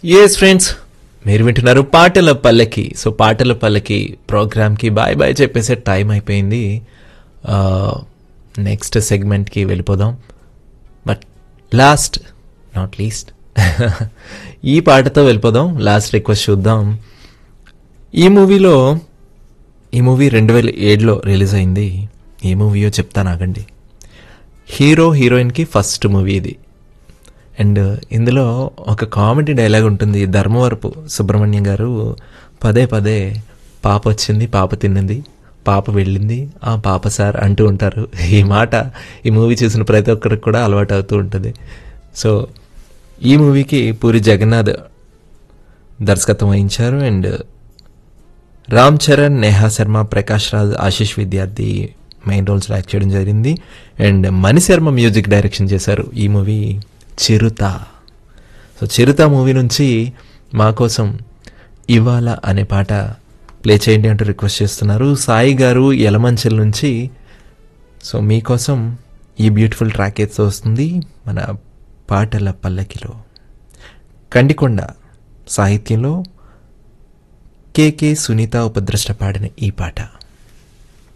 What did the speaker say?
yes friends మీరు వింటున్నారు పాటల పల్లకి సో పాటల పల్లకి ప్రోగ్రామ్కి బాయ్ బాయ్ చెప్పేసే టైం అయిపోయింది నెక్స్ట్ సెగ్మెంట్కి వెళ్ళిపోదాం బట్ లాస్ట్ నాట్ లీస్ట్ ఈ పాటతో వెళ్ళిపోదాం లాస్ట్ రిక్వెస్ట్ చూద్దాం ఈ మూవీలో ఈ మూవీ రెండు వేల ఏడులో రిలీజ్ అయింది ఏ మూవీయో చెప్తాను ఆగండి హీరో హీరోయిన్కి ఫస్ట్ మూవీ ఇది అండ్ ఇందులో ఒక కామెడీ డైలాగ్ ఉంటుంది ధర్మవరపు సుబ్రహ్మణ్యం గారు పదే పదే పాప వచ్చింది పాప తిన్నది పాప వెళ్ళింది ఆ పాప సార్ అంటూ ఉంటారు ఈ మాట ఈ మూవీ చూసిన ప్రతి ఒక్కరికి కూడా అలవాటు అవుతూ ఉంటుంది సో ఈ మూవీకి పూరి జగన్నాథ్ దర్శకత్వం వహించారు and Ram Charan Neha Sharma Prakash Raj Ashish Vidyarthi main roles act చేయడం జరిగింది and Mani Sharma music direction చేశారు ఈ movie Chirutha so Chirutha movie నుంచి మా కోసం ఇవాళ అనే పాట ప్లే చేయండి అంటూ రిక్వెస్ట్ చేస్తున్నారు సాయి గారు యలమంచల్ నుంచి సో మీకోసం ఈ బ్యూటిఫుల్ ట్రాక్ అయితే వస్తుంది మన పాటల పల్లకిలో కండికొండ సాహిత్యంలో కేకే సునీత ఉపద్రష్ట పాడిన ఈ పాట